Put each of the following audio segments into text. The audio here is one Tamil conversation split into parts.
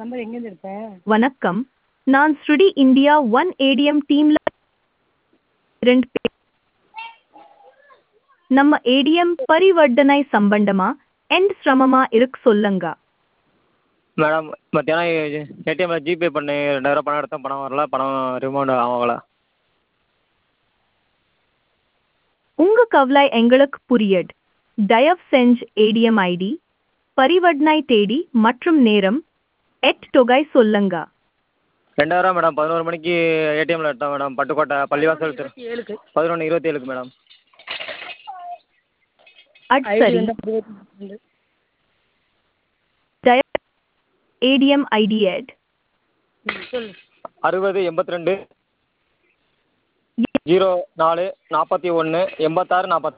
நம்பர் எங்கேருந்து எடுத்த வணக்கம் நான் ஸ்ருடி இந்தியா ஒன் ஏடிஎம் டீம்ல ரெண்டு பேர் நம்ம ஏடிஎம் பரிவர்த்தனை சம்பந்தமா எண்ட் சிரமமா இருக்கு சொல்லுங்க மேடம் மத்தியானம் ஏடிஎம்மில் ஜிபே பண்ணி ரெண்டாயிரம் பணம் எடுத்தேன் பணம் வரல பணம் ரிமௌண்ட் ஆகலை உங்க கவலை எங்களுக்கு புரியுது தயவு செஞ்சு ஏடிஎம் ஐடி பரிவர்த்தனை தேதி மற்றும் நேரம் எட் தொகை சொல்லுங்க ரெண்டாயிரம் மேடம் பதினோரு மணிக்கு ஏடிஎம்மில் எடுத்தேன் மேடம் பட்டுக்கோட்டை பள்ளிவாசல் தெரு ஏழுக்கு பதினொன்று இருபத்தி ஏழுக்கு மேடம் அட் ஐடி சரி வந்து அறுபத்தி ரெண்டு தயவு ஏடிஎம் ஐடி எட் ம், சொல்லு அறுபது எண்பத்தி ரெண்டு ஜீரோ நாலு நாற்பத்தி ஒன்று எண்பத்தாறு நாற்பத்தி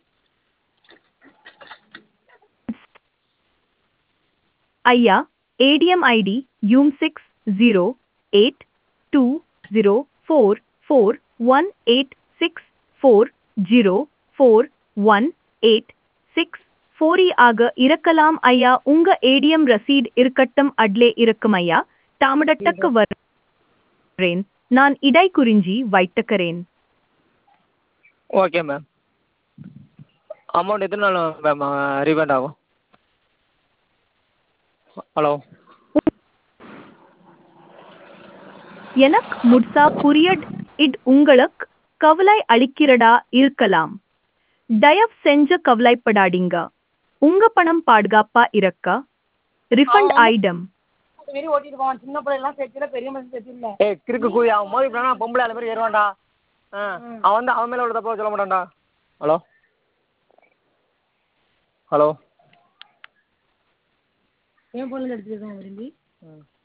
ஐயா ஏடிஎம் ஐடி யூம் six zero eight two zero four four one eight six four zero four one eight six four ஆக இருக்கலாம் ஐயா உங்க ஏடிஎம் ரசீட் இருக்கட்டும் அட்லே இருக்கும் ஐயா தாமடட்டக்கு வரேன் நான் இடை குறிஞ்சி வைத்துக்கிறேன் ஓகே மேம் அமௌண்ட் எத்தனை நாள் மேம் ரீஃபண்ட் ஆகும் ஹலோ எனக்கு முட்சா புரியட் இட் உங்களுக்கு கவலை அளிக்கிறதா இருக்கலாம் தயவு செஞ்சு கவலைப்படாதீங்க உங்க பணம் பாதுகாப்பா இருக்க ரிஃபண்ட் ஐடம் வெறி ஓட்டிட்டு போவான் சின்ன பிள்ளைலாம் சேர்த்துல பெரிய மனுஷன் சேர்த்துல ஏய் கிறுக்கு கூலி அவன் மோதி போனா பொம்பளை அந்த மாதிரி ஏறுவான்டா ஆ அவன் வந்து அவன் மேலே உள்ள தப்பாக சொல்ல மாட்டான்டா ஹலோ ஹலோ என் பொண்ணுல எடுத்துருக்கான் விரும்பி ம்